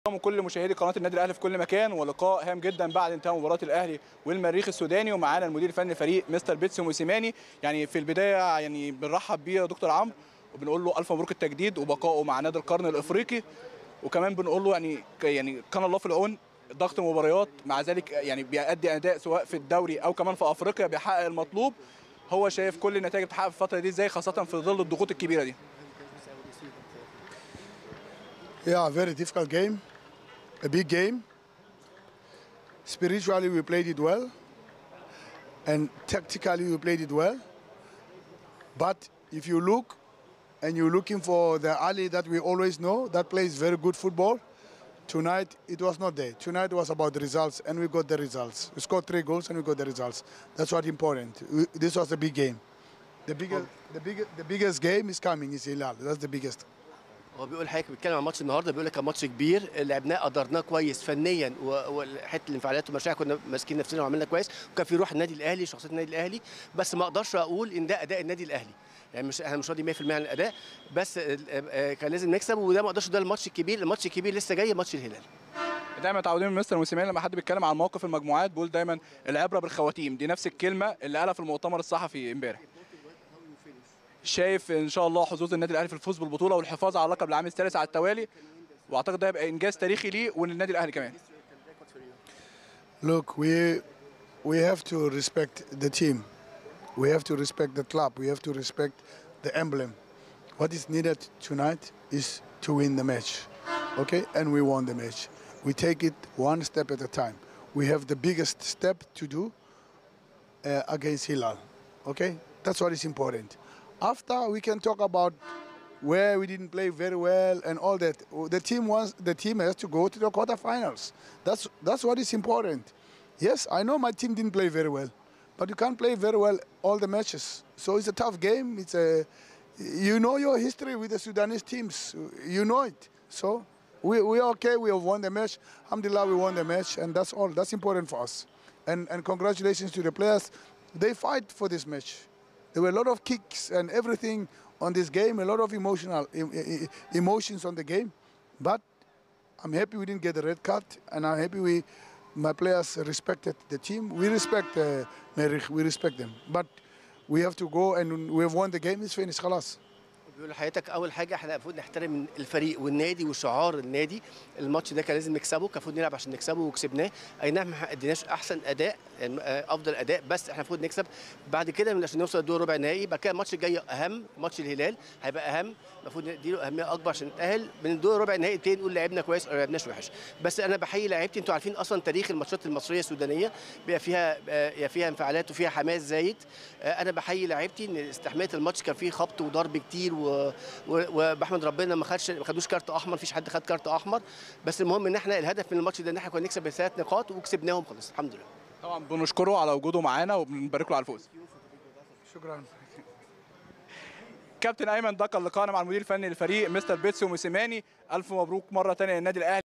كل مشاهدي قناه النادي الاهلي في كل مكان ولقاء هام جدا بعد انتهاء مباراه الاهلي والمريخ السوداني ومعانا المدير الفني للفريق مستر بيتسو موسيماني يعني في البدايه يعني بنرحب بيه يا دكتور عمرو وبنقول له الف مبروك التجديد وبقائه مع نادي القرن الافريقي وكمان بنقول له يعني يعني كان الله في العون ضغط المباريات مع ذلك يعني بيأدي اداء سواء في الدوري او كمان في افريقيا بيحقق المطلوب هو شايف كل النتائج بتحقق في الفتره دي ازاي خاصه في ظل الضغوط الكبيره دي Yeah, very difficult game, a big game. Spiritually, we played it well, and tactically, we played it well. But if you look, and you're looking for the Ali that we always know, that plays very good football. Tonight, it was not there. Tonight was about the results, and we got the results. We scored three goals, and we got the results. That's what important. We- This was a big game. The biggest, the biggest, the biggest game is coming. Is Hilal. That's the biggest. هو بيقول حضرتك بيتكلم عن ماتش النهارده بيقول لك كان ماتش كبير لعبناه قدرناه كويس فنيا و- وحته الانفعالات والمشاعر كنا ماسكين نفسنا وعملنا كويس وكان في روح النادي الاهلي شخصيه النادي الاهلي بس ما اقدرش اقول ان ده اداء النادي الاهلي يعني مش انا مش راضي 100% عن الاداء بس آه، آه، كان لازم نكسب وده ما اقدرش ده الماتش الكبير الماتش الكبير لسه جاي ماتش الهلال دايما متعودين من مستر موسيماني لما حد بيتكلم عن موقف المجموعات بيقول دايما العبره بالخواتيم دي نفس الكلمه اللي قالها في المؤتمر الصحفي امبارح شايف ان شاء الله حظوظ النادي الاهلي في الفوز بالبطوله والحفاظ على اللقب العام الثالث على التوالي واعتقد ده هيبقى انجاز تاريخي ليه وللنادي الاهلي كمان Look, we we have to respect the team. We have to respect the club. We have to respect the emblem. What is needed tonight is to win the match. Okay? And we won the match. We take it one step at a time. We have the biggest step to do uh, against Hilal. Okay? That's what is important. After we can talk about where we didn't play very well and all that. The team wants the team has to go to the quarterfinals. That's that's what is important. Yes, I know my team didn't play very well, but you can't play very well all the matches. So it's a tough game. It's a you know your history with the Sudanese teams. You know it. So we we are okay. We have won the match. Alhamdulillah, we won the match, and that's all. That's important for us. And and congratulations to the players. They fight for this match. There were a lot of kicks and everything on this game, a lot of emotional em- e- e- emotions on the game. But I'm happy we didn't get a red card, and I'm happy we, my players respected the team. We respect uh, Merich, we respect them. But we have to go, and we have won the game. It's finished, خلاص. بيقول لحضرتك اول حاجه احنا المفروض نحترم الفريق والنادي وشعار النادي الماتش ده كان لازم نكسبه كان المفروض نلعب عشان نكسبه وكسبناه اي نعم ما اديناش احسن اداء يعني آه، افضل اداء بس احنا المفروض نكسب بعد كده عشان نوصل لدور ربع النهائي بعد كده الماتش الجاي اهم ماتش الهلال هيبقى اهم المفروض نديله اهميه اكبر عشان نتاهل من دور ربع النهائي نبتدي نقول لعبنا كويس او ما لعبناش وحش بس انا بحيي لعيبتي انتوا عارفين اصلا تاريخ الماتشات المصريه السودانيه بيبقى فيها آه، يا فيها انفعالات وفيها حماس زايد آه، انا بحيي لعيبتي ان استحمايه الماتش كان فيه خبط وضرب كتير و... و... وبحمد ربنا ما خدش ما خدوش كارت احمر مفيش حد خد كارت احمر بس المهم ان احنا الهدف من الماتش ده ان احنا كنا نكسب بثلاث نقاط وكسبناهم خلاص الحمد لله طبعا بنشكره على وجوده معانا وبنبارك له على الفوز شكرا. كابتن ايمن ده كان لقاءنا مع المدير الفني للفريق مستر بيتسو موسيماني الف مبروك مره ثانيه للنادي الاهلي